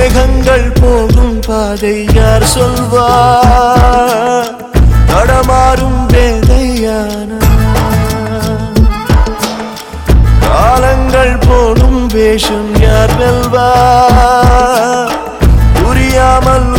மேகங்கள் போகும் பாதை யார் சொல்வார் நடமாறும் வேதையான காலங்கள் போடும் வேஷம் யார் வெல்வார் புரியாமல்